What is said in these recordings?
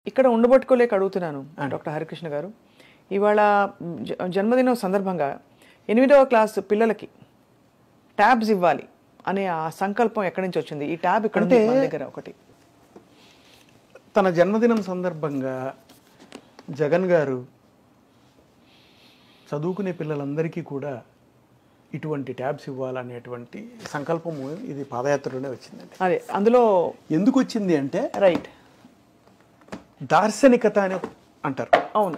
ఇక్కడ ఉండబట్టుకోలేక అడుగుతున్నాను డాక్టర్ హరికృష్ణ గారు ఇవాళ జ- జన్మదినం సందర్భంగా ఎనిమిదవ క్లాస్ పిల్లలకి ట్యాబ్స్ ఇవ్వాలి అనే ఆ సంకల్పం ఎక్కడి నుంచి వచ్చింది ఈ ట్యాబ్ ఇక్కడ ఉంది మన దగ్గర ఒకటి తన జన్మదినం సందర్భంగా జగన్ గారు చదువుకునే పిల్లలందరికీ కూడా ఇటువంటి ట్యాబ్స్ ఇవ్వాలనేటువంటి సంకల్పము ఇది పాదయాత్రలోనే వచ్చిందండి అదే అందులో ఎందుకు వచ్చింది అంటే రైట్ దార్శనికత అని అంటారు అవును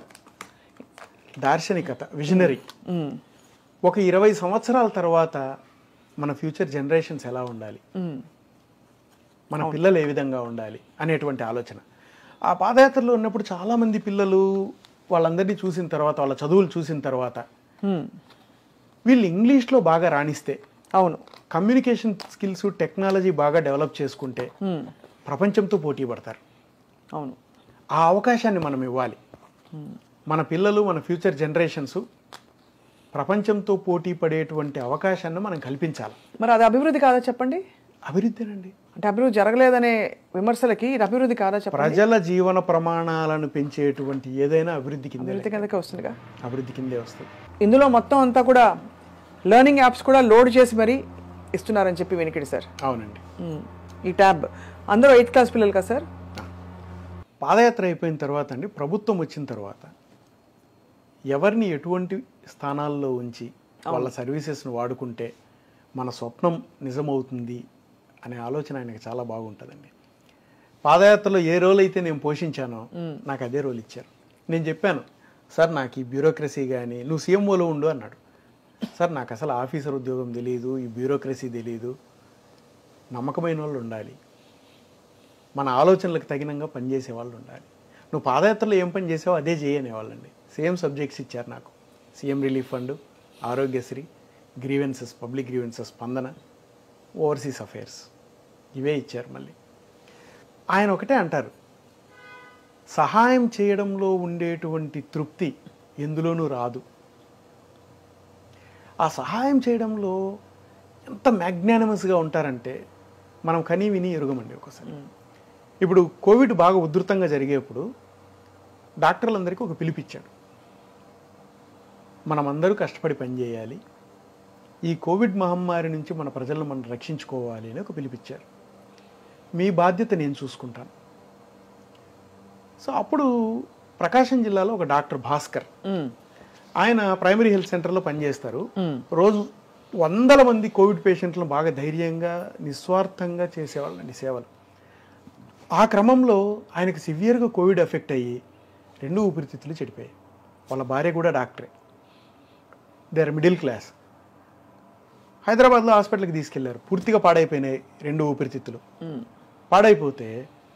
దార్శనికత విజనరీ ఉమ్, ఒక ఇరవై సంవత్సరాల తర్వాత మన ఫ్యూచర్ జనరేషన్స్ ఎలా ఉండాలి ఉమ్, మన పిల్లలు ఏ విధంగా ఉండాలి అనేటువంటి ఆలోచన ఆ పాదయాత్రలో ఉన్నప్పుడు చాలామంది పిల్లలు వాళ్ళందరినీ చూసిన తర్వాత వాళ్ళ చదువులు చూసిన తర్వాత ఉమ్, వీళ్ళు ఇంగ్లీష్లో బాగా రాణిస్తే అవును కమ్యూనికేషన్ స్కిల్స్ టెక్నాలజీ బాగా డెవలప్ చేసుకుంటే ఉమ్, ప్రపంచంతో పోటీ పడతారు అవును ఆ అవకాశాన్ని మనం ఇవ్వాలి మన పిల్లలు మన ఫ్యూచర్ జనరేషన్స్ ప్రపంచంతో పోటీ పడేటువంటి అవకాశాన్ని మనం కల్పించాలి మరి అది అభివృద్ధి కాదా చెప్పండి అభివృద్ధినండి అంటే అభివృద్ధి జరగలేదనే విమర్శలకి ఇది అభివృద్ధి కాదా చెప్పండి ప్రజల జీవన ప్రమాణాలను పెంచేటువంటి ఏదైనా అభివృద్ధి కిందే అభివృద్ధి కిందకే వస్తుందిగా అభివృద్ధి కిందే వస్తుంది ఇందులో మొత్తం అంతా కూడా లెర్నింగ్ యాప్స్ కూడా లోడ్ చేసి మరీ ఇస్తున్నారని చెప్పి వెనికిడి సార్ అవునండి ఉమ్, ఈ ట్యాబ్ అందరూ ఎయిత్ క్లాస్ పిల్లలు కదా సార్ పాదయాత్ర అయిపోయిన తర్వాత అండి ప్రభుత్వం వచ్చిన తర్వాత ఎవరిని ఎటువంటి స్థానాల్లో ఉంచి వాళ్ళ సర్వీసెస్ను వాడుకుంటే మన స్వప్నం నిజమవుతుంది అనే ఆలోచన ఆయనకి చాలా బాగుంటుందండి పాదయాత్రలో ఏ రోల్ అయితే నేను పోషించానో నాకు అదే రోల్ ఇచ్చారు నేను చెప్పాను సార్ నాకు ఈ బ్యూరోక్రసీ కానీ నువ్వు సీఎంఓలో ఉండు అన్నాడు సార్ నాకు అసలు ఆఫీసర్ ఉద్యోగం తెలియదు ఈ బ్యూరోక్రసీ తెలియదు నమ్మకమైన వాళ్ళు ఉండాలి మన ఆలోచనలకు తగినంగా పనిచేసే వాళ్ళు ఉండాలి నువ్వు పాదయాత్రలో ఏం పని చేసావో అదే చేయనేవాళ్ళండి సేమ్ సబ్జెక్ట్స్ ఇచ్చారు నాకు CM relief fund Aarogyasri grievances public grievances Spandana overseas affairs ఇవే ఇచ్చారు మళ్ళీ ఆయన ఒకటే అంటారు సహాయం చేయడంలో ఉండేటువంటి తృప్తి ఎందులోనూ రాదు ఆ సహాయం చేయడంలో ఎంత మ్యాగ్నానిమస్గా ఉంటారంటే మనం కనీ విని ఎరుగమండి ఒకసారి ఇప్పుడు కోవిడ్ బాగా ఉధృతంగా జరిగేప్పుడు డాక్టర్లందరికీ ఒక పిలిపిచ్చాడు మనమందరూ కష్టపడి పనిచేయాలి ఈ కోవిడ్ మహమ్మారి నుంచి మన ప్రజలను మనం రక్షించుకోవాలి అని ఒక పిలిపిచ్చారు మీ బాధ్యత నేను చూసుకుంటాను సో అప్పుడు ప్రకాశం జిల్లాలో ఒక డాక్టర్ భాస్కర్ ఉమ్, ఆయన ప్రైమరీ హెల్త్ సెంటర్లో పనిచేస్తారు ఉమ్, రోజు వందల మంది కోవిడ్ పేషెంట్లను బాగా ధైర్యంగా నిస్వార్థంగా చేసేవాళ్ళండి సేవలు ఆ క్రమంలో ఆయనకు సివియర్గా కోవిడ్ ఎఫెక్ట్ అయ్యి రెండు ఊపిరితిత్తులు చెడిపోయాయి వాళ్ళ భార్య కూడా డాక్టరే దే ఆర్ మిడిల్ క్లాస్ హైదరాబాద్లో హాస్పిటల్కి తీసుకెళ్లారు పూర్తిగా పాడైపోయినాయి రెండు ఊపిరితిత్తులు ఉమ్, పాడైపోతే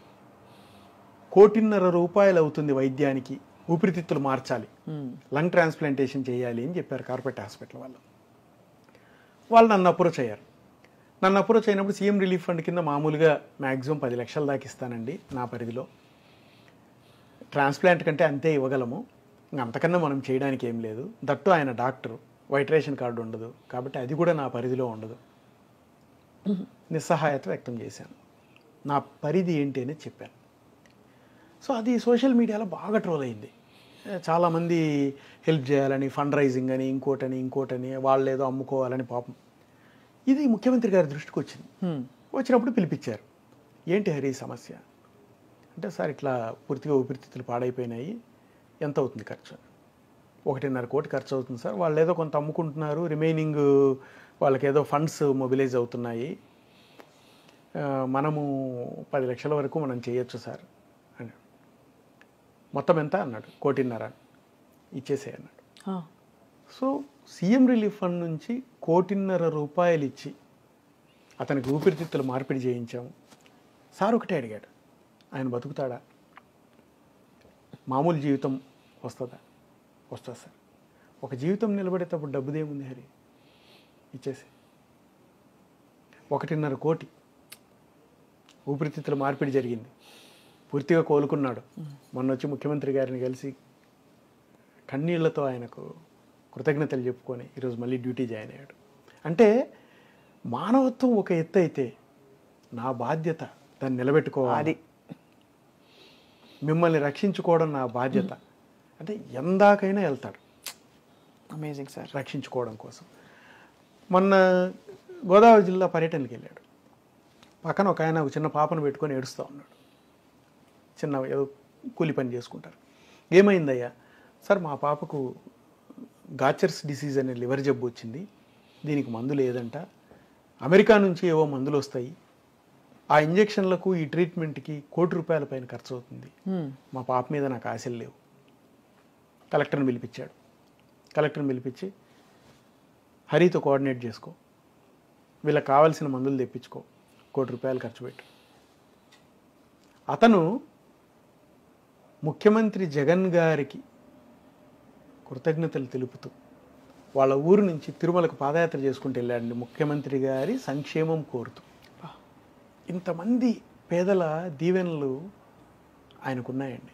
కోటిన్నర రూపాయలు అవుతుంది వైద్యానికి ఊపిరితిత్తులు మార్చాలి ఉమ్, లంగ్ ట్రాన్స్ప్లాంటేషన్ చేయాలి అని చెప్పారు కార్పొరేట్ హాస్పిటల్ వాళ్ళు వాళ్ళు నన్ను అప్రోచ్ అయ్యారు నన్ను అప్రోచ్ అయినప్పుడు సీఎం రిలీఫ్ ఫండ్ కింద మామూలుగా మ్యాక్సిమం పది లక్షల దాకా ఇస్తానండి నా పరిధిలో ట్రాన్స్ప్లాంట్ కంటే అంతే ఇవ్వగలము ఇంక అంతకన్నా మనం చేయడానికి ఏం లేదు దట్టు ఆయన డాక్టర్ వైట్ రేషన్ కార్డు ఉండదు కాబట్టి అది కూడా నా పరిధిలో ఉండదు నిస్సహాయత వ్యక్తం చేశాను నా పరిధి ఏంటి అని చెప్పాను సో అది సోషల్ మీడియాలో బాగా ట్రోల్ అయింది చాలామంది హెల్ప్ చేయాలని ఫండ్ రైజింగ్ అని ఇంకోటని ఇంకోటని వాళ్ళు ఏదో అమ్ముకోవాలని పాపం ఇది ముఖ్యమంత్రి గారి దృష్టికి వచ్చింది ఉమ్, వచ్చినప్పుడు పిలిపించారు ఏంటి హరి సమస్య అంటే సార్ ఇట్లా పూర్తిగా ఊపిరితిత్తులు పాడైపోయినాయి ఎంత అవుతుంది ఖర్చు ఒకటిన్నర కోటి ఖర్చు అవుతుంది సార్ వాళ్ళు ఏదో కొంత అమ్ముకుంటున్నారు రిమైనింగ్ వాళ్ళకి ఏదో ఫండ్స్ మొబిలైజ్ అవుతున్నాయి ఆ, మనము పది లక్షల వరకు మనం చేయొచ్చు సార్ అని మొత్తం ఎంత అన్నాడు కోటిన్నర ఇచ్చేసే అన్నాడు ఆ, సో సీఎం రిలీఫ్ ఫండ్ నుంచి కోటిన్నర రూపాయలు ఇచ్చి అతనికి ఊపిరితిత్తులు మార్పిడి చేయించాము సార్ ఒకటే అడిగాడు ఆయన బతుకుతాడా మామూలు జీవితం వస్తుందా వస్తుంది సార్ ఒక జీవితం నిలబడేటప్పుడు డబ్బుదేముంది హరి ఇచ్చేసి ఒకటిన్నర కోటి ఊపిరితిత్తుల మార్పిడి జరిగింది పూర్తిగా కోలుకున్నాడు మొన్న వచ్చి ముఖ్యమంత్రి గారిని కలిసి కన్నీళ్లతో ఆయనకు కృతజ్ఞతలు చెప్పుకొని ఈరోజు మళ్ళీ డ్యూటీ జాయిన్ అయ్యాడు అంటే మానవత్వం ఒక ఎత్తు అయితే నా బాధ్యత దాన్ని నిలబెట్టుకోవాలి అది మిమ్మల్ని రక్షించుకోవడం నా బాధ్యత అంటే ఎందాకైనా వెళ్తాడు అమేజింగ్ సార్ రక్షించుకోవడం కోసం మొన్న గోదావరి జిల్లా పర్యటనకి వెళ్ళాడు పక్కన ఒక ఆయన ఒక చిన్న పాపను పెట్టుకొని ఏడుస్తూ ఉన్నాడు చిన్న ఏదో కూలి పని చేసుకుంటారు ఏమైందయ్యా సార్ మా పాపకు గాచర్స్ డిసీజ్ అనే లివర్ జబ్బు వచ్చింది దీనికి మందు లేదంట అమెరికా నుంచి ఏవో మందులు వస్తాయి ఆ ఇంజెక్షన్లకు ఈ ట్రీట్మెంట్కి కోటి రూపాయల పైన ఖర్చు అవుతుంది మా పాప మీద నాకు ఆశలు లేవు కలెక్టర్ని పిలిపించాడు కలెక్టర్ని పిలిపించి హరితో కోఆర్డినేట్ చేసుకో వీళ్ళకి కావాల్సిన మందులు తెప్పించుకో కోటి రూపాయలు ఖర్చు పెట్టు అతను ముఖ్యమంత్రి జగన్ గారికి కృతజ్ఞతలు తెలుపుతూ వాళ్ళ ఊరు నుంచి తిరుమలకు పాదయాత్ర చేసుకుంటూ వెళ్ళాడండి ముఖ్యమంత్రి గారి సంక్షేమం కోరుతూ ఇంతమంది పేదల దీవెనలు ఆయనకున్నాయండి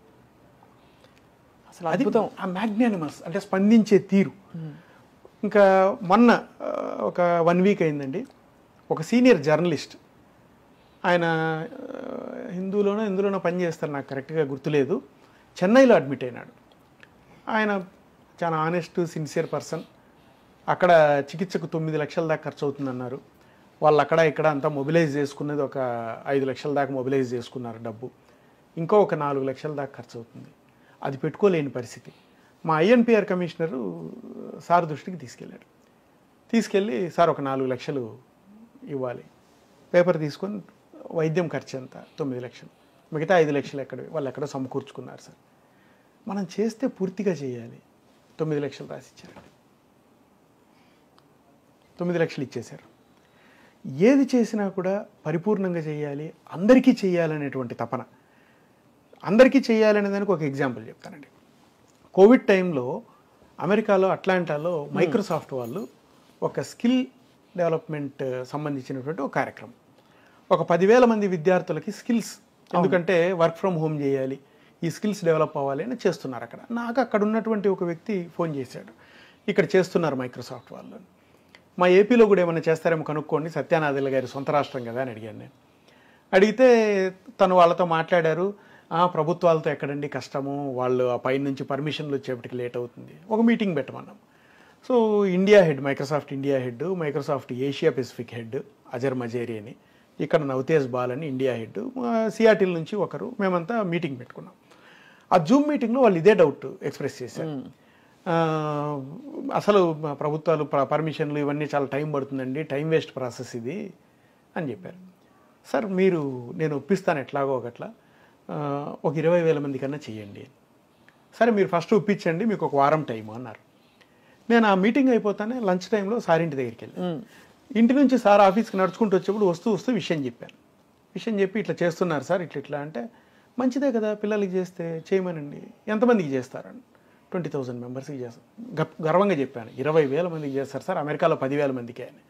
అసలు అది అద్భుతం ఆ మ్యాగ్నానిమస్ అంటే స్పందించే తీరు ఇంకా మొన్న ఆ, ఒక వన్ వీక్ అయిందండి ఒక సీనియర్ జర్నలిస్ట్ ఆయన ఆ, హిందూలోనో ఇందులోనో పనిచేస్తారు నాకు కరెక్ట్గా గుర్తులేదు చెన్నైలో అడ్మిట్ అయినాడు ఆయన చాలా ఆనెస్ట్ సిన్సియర్ పర్సన్ అక్కడ చికిత్సకు తొమ్మిది లక్షల దాకా ఖర్చు అవుతుందన్నారు వాళ్ళు అక్కడ ఇక్కడ అంతా మొబిలైజ్ చేసుకున్నది ఒక ఐదు లక్షల దాకా మొబిలైజ్ చేసుకున్నారు డబ్బు ఇంకో ఒక నాలుగు లక్షల దాకా ఖర్చు అవుతుంది అది పెట్టుకోలేని పరిస్థితి మా ఐఎన్పిఆర్ కమిషనరు సార్ దృష్టికి తీసుకెళ్ళాడు తీసుకెళ్ళి సార్ ఒక నాలుగు లక్షలు ఇవ్వాలి పేపర్ తీసుకొని వైద్యం ఖర్చు ఎంత తొమ్మిది లక్షలు మిగతా ఐదు లక్షలు ఎక్కడ వాళ్ళు ఎక్కడో సమకూర్చుకున్నారు సార్ మనం చేస్తే పూర్తిగా చేయాలి తొమ్మిది లక్షలు రాసిచ్చారు తొమ్మిది లక్షలు ఇచ్చేశారు ఏది చేసినా కూడా పరిపూర్ణంగా చేయాలి అందరికీ చేయాలనేటువంటి తపన అందరికీ చేయాలనే దానికి ఒక ఎగ్జాంపుల్ చెప్తానండి కోవిడ్ టైంలో అమెరికాలో అట్లాంటాలో మైక్రోసాఫ్ట్ వాళ్ళు ఒక స్కిల్ డెవలప్మెంట్ సంబంధించినటువంటి ఒక కార్యక్రమం ఒక పదివేల మంది విద్యార్థులకి స్కిల్స్ ఎందుకంటే వర్క్ ఫ్రమ్ హోమ్ చేయాలి ఈ స్కిల్స్ డెవలప్ అవ్వాలి అని చేస్తున్నారు అక్కడ నాకు అక్కడ ఉన్నటువంటి ఒక వ్యక్తి ఫోన్ చేశాడు ఇక్కడ చేస్తున్నారు మైక్రోసాఫ్ట్ వాళ్ళు మా ఏపీలో కూడా ఏమైనా చేస్తారేమో కనుక్కోండి సత్యానాథుల గారి సొంత రాష్ట్రం కదా అని అడిగాను నేను అడిగితే తను వాళ్ళతో మాట్లాడారు "ఆ, ప్రభుత్వాలతో ఎక్కడండి కష్టము వాళ్ళు ఆ పైన నుంచి పర్మిషన్లు వచ్చేప్పటికి లేట్ అవుతుంది ఒక మీటింగ్ పెట్టమన్నాం so India head Microsoft India head Microsoft Asia Pacific head Azhar Mazeri అని ఇక్కడ నవతేజ్ బాల్ అని ఇండియా హెడ్ సియాటిల్ నుంచి ఒకరు మేమంతా మీటింగ్ పెట్టుకున్నాం ఆ జూమ్ మీటింగ్లో వాళ్ళు ఇదే డౌట్ ఎక్స్ప్రెస్ చేశారు ఆ, అసలు మా ప్రభుత్వాలు ప- పర్మిషన్లు ఇవన్నీ చాలా టైం పడుతుందండి టైం వేస్ట్ ప్రాసెస్ ఇది అని చెప్పారు సార్ మీరు నేను ఒప్పిస్తాను ఎట్లాగో ఒకట్లా ఆ, ఒక ఇరవై వేల మంది కన్నా చెయ్యండి సరే మీరు ఫస్ట్ ఒప్పించండి మీకు ఒక వారం టైం అన్నారు నేను ఆ మీటింగ్ అయిపోతానే లంచ్ టైంలో సార్ ఇంటి దగ్గరికి వెళ్ళాను ఇంటి నుంచి సార్ ఆఫీస్కి నడుచుకుంటూ వచ్చేప్పుడు వస్తూ వస్తూ విషయం చెప్పాను విషయం చెప్పి ఇట్లా చేస్తున్నారు సార్ ఇట్లా ఇట్లా అంటే మంచిదే కదా పిల్లలకి చేస్తే చేయమనండి ఎంతమందికి చేస్తారని ట్వంటీ థౌసండ్ మెంబర్స్కి చేస్తారు గ- గర్వంగా చెప్పాను ఇరవై వేల మందికి చేస్తారు సార్ అమెరికాలో పదివేల మందికే అని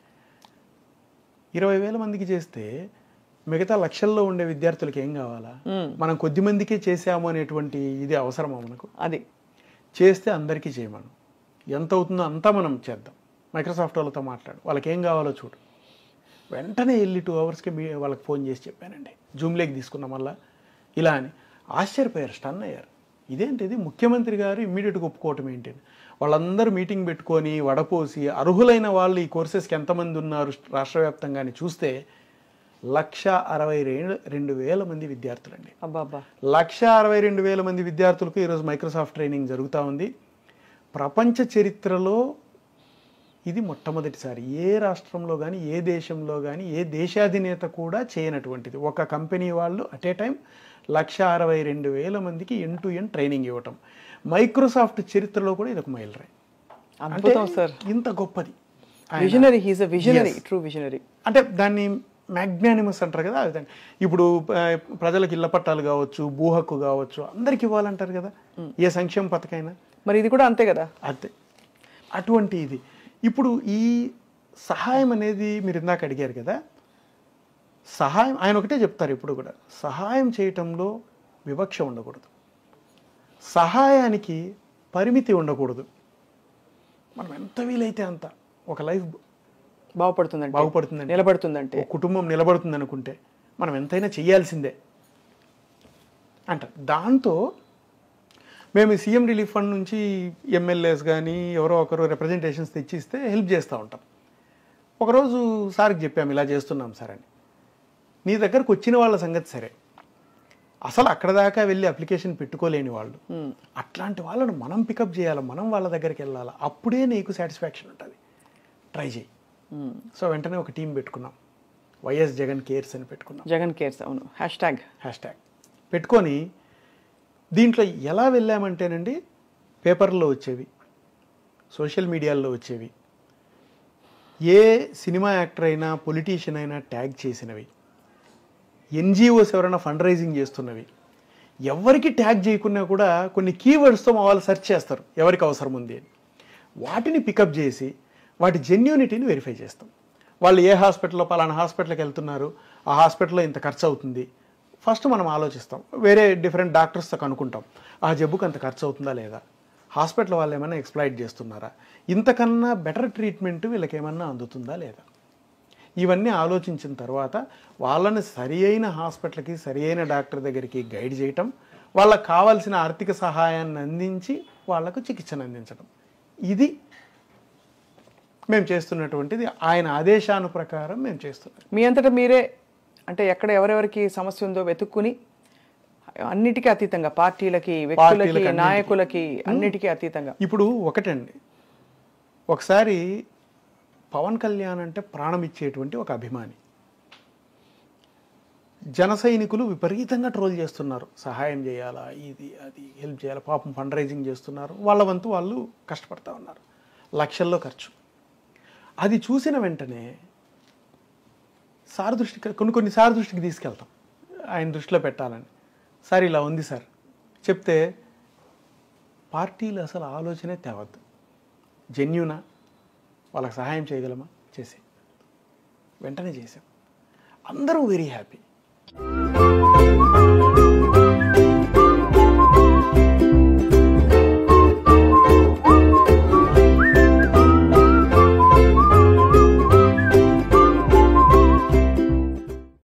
ఇరవై వేల మందికి చేస్తే మిగతా లక్షల్లో ఉండే విద్యార్థులకి ఏం కావాలా మనం కొద్ది మందికే చేసాము అనేటువంటి ఇది అవసరమా మనకు అది చేస్తే అందరికీ చేయమను ఎంత అవుతుందో అంతా మనం చేద్దాం మైక్రోసాఫ్ట్ వాళ్ళతో మాట్లాడు వాళ్ళకి ఏం కావాలో చూడు వెంటనే వెళ్ళి టూ అవర్స్కి మీ వాళ్ళకి ఫోన్ చేసి చెప్పానండి జూమ్లోకి తీసుకున్నాం మళ్ళా ఇలా అని ఆశ్చర్యపోయారు స్టన్ అయ్యారు ఇదేంటిది ముఖ్యమంత్రి గారు ఇమ్మీడియట్గా ఒప్పుకోవటం ఏంటి అని. వాళ్ళందరూ మీటింగ్ పెట్టుకొని వడపోసి అర్హులైన వాళ్ళు ఈ కోర్సెస్కి ఎంతమంది ఉన్నారు రాష్ట్ర వ్యాప్తంగా అని చూస్తే లక్ష అరవై రెండు రెండు వేల మంది విద్యార్థులండి అబ్బా అబ్బా లక్ష అరవై రెండు వేల మంది విద్యార్థులకు ఈరోజు మైక్రోసాఫ్ట్ ట్రైనింగ్ జరుగుతూ ఉంది ప్రపంచ చరిత్రలో ఇది మొట్టమొదటిసారి ఏ రాష్ట్రంలో కానీ ఏ దేశంలో కానీ ఏ దేశాధినేత కూడా చేయనటువంటిది ఒక కంపెనీ వాళ్ళు అట్ ఏ టైం లక్ష అరవై రెండు వేల మందికి ఎన్ టు ఎన్ ట్రైనింగ్ ఇవ్వటం మైక్రోసాఫ్ట్ చరిత్రలో కూడా ఇది ఒక మైలురాయి అద్భుతం సార్ ఇంత గొప్పది ఆయన- visionary he's a visionary true visionary అంటే దాన్ని మ్యాగ్నానిమస్ అంటారు కదా అది దాన్ని- ఇప్పుడు ఆ, ప్రజలకు ఇళ్ల పట్టాలు కావచ్చు భూ హక్కు కావచ్చు అందరికి ఇవ్వాలంటారు కదా ఏ సంక్షేమ పథకైనా మరి ఇది కూడా అంతే కదా అంతే అటువంటి ఇది ఇప్పుడు ఈ సహాయం అనేది మీరు ఇందాక అడిగారు కదా సహాయం ఆయన ఒకటే చెప్తారు ఇప్పుడు కూడా సహాయం చేయటంలో వివక్ష ఉండకూడదు సహాయానికి పరిమితి ఉండకూడదు మనం ఎంత వీలైతే అంత ఒక లైఫ్ బాగుపడుతుందంటే బాగుపడుతుందంటే నిలబడుతుందంటే ఒక కుటుంబం నిలబడుతుంది అనుకుంటే మనం ఎంతైనా చేయాల్సిందే అంటారు దాంతో మేము సీఎం రిలీఫ్ ఫండ్ నుంచి ఎమ్మెల్యేస్ కానీ ఎవరో ఒకరు రిప్రజెంటేషన్స్ తెచ్చిస్తే హెల్ప్ చేస్తూ ఉంటాం ఒకరోజు సార్కి చెప్పాము ఇలా చేస్తున్నాం సార్ అని నీ దగ్గరకు వచ్చిన వాళ్ళ సంగతి సరే అసలు అక్కడ దాకా వెళ్ళి అప్లికేషన్ పెట్టుకోలేని వాళ్ళు అట్లాంటి వాళ్ళను మనం పికప్ చేయాలి మనం వాళ్ళ దగ్గరికి వెళ్ళాలి అప్పుడే నీకు సాటిస్ఫాక్షన్ ఉంటుంది ట్రై చేయి సో వెంటనే ఒక టీం పెట్టుకున్నాం వైఎస్ జగన్ కేర్స్ అని పెట్టుకున్నాం జగన్ కేర్స్ అవును హ్యాష్ ట్యాగ్ హ్యాష్ ట్యాగ్ పెట్టుకొని దీంట్లో ఎలా వెళ్ళామంటేనండి పేపర్లో వచ్చేవి సోషల్ మీడియాల్లో వచ్చేవి ఏ సినిమా యాక్టర్ అయినా పొలిటీషియన్ అయినా ట్యాగ్ చేసినవి ఎన్జిఓస్ ఎవరైనా ఫండ్ రైజింగ్ చేస్తున్నవి ఎవరికి ట్యాగ్ చేయకున్నా కూడా కొన్ని కీవర్డ్స్తో మా వాళ్ళు సెర్చ్ చేస్తారు ఎవరికి అవసరం ఉంది అని వాటిని పికప్ చేసి వాటి జెన్యూనిటీని వెరిఫై చేస్తాం వాళ్ళు ఏ హాస్పిటల్లో పలానా హాస్పిటల్కి వెళ్తున్నారు ఆ హాస్పిటల్లో ఇంత ఖర్చు అవుతుంది ఫస్ట్ మనం ఆలోచిస్తాం వేరే డిఫరెంట్ డాక్టర్స్తో కనుక్కుంటాం ఆ జబ్బుకి అంత ఖర్చు అవుతుందా లేదా హాస్పిటల్ వాళ్ళు ఏమైనా ఎక్స్ప్లాయిట్ చేస్తున్నారా ఇంతకన్నా బెటర్ ట్రీట్మెంట్ వీళ్ళకి ఏమన్నా అందుతుందా లేదా ఇవన్నీ ఆలోచించిన తర్వాత వాళ్ళని సరి అయిన హాస్పిటల్కి సరి అయిన డాక్టర్ దగ్గరికి గైడ్ చేయటం వాళ్ళకి కావాల్సిన ఆర్థిక సహాయాన్ని అందించి వాళ్ళకు చికిత్సను అందించడం ఇది మేము చేస్తున్నటువంటిది ఆయన ఆదేశాను ప్రకారం మేము చేస్తున్నాం మీ అంతటా మీరే అంటే ఎక్కడ ఎవరెవరికి సమస్య ఉందో వెతుక్కుని అన్నిటికీ అతీతంగా పార్టీలకి వ్యక్తులకి పార్టీలకి అన్నిటికీ. నాయకులకి అన్నిటికీ అతీతంగా ఇప్పుడు ఒకటండి ఒకసారి పవన్ కళ్యాణ్ అంటే ప్రాణం ఇచ్చేటువంటి ఒక అభిమాని జన సైనికులు విపరీతంగా ట్రోల్ చేస్తున్నారు సహాయం చేయాలా ఇది అది హెల్ప్ చేయాలా పాపం ఫండ్ రైజింగ్ చేస్తున్నారు వాళ్ళ వంతు వాళ్ళు కష్టపడతా ఉన్నారు లక్షల్లో ఖర్చు అది చూసిన వెంటనే సార్ దృష్టికి కొన్ని కొన్ని సార్ దృష్టికి తీసుకెళ్తాం ఆయన దృష్టిలో పెట్టాలని సార్ ఇలా ఉంది సార్ చెప్తే పార్టీలు అసలు ఆలోచనే తేవద్దు జెన్యునా వాళ్ళకి సహాయం చేయగలమా చేసి వెంటనే చేసాం అందరూ వెరీ హ్యాపీ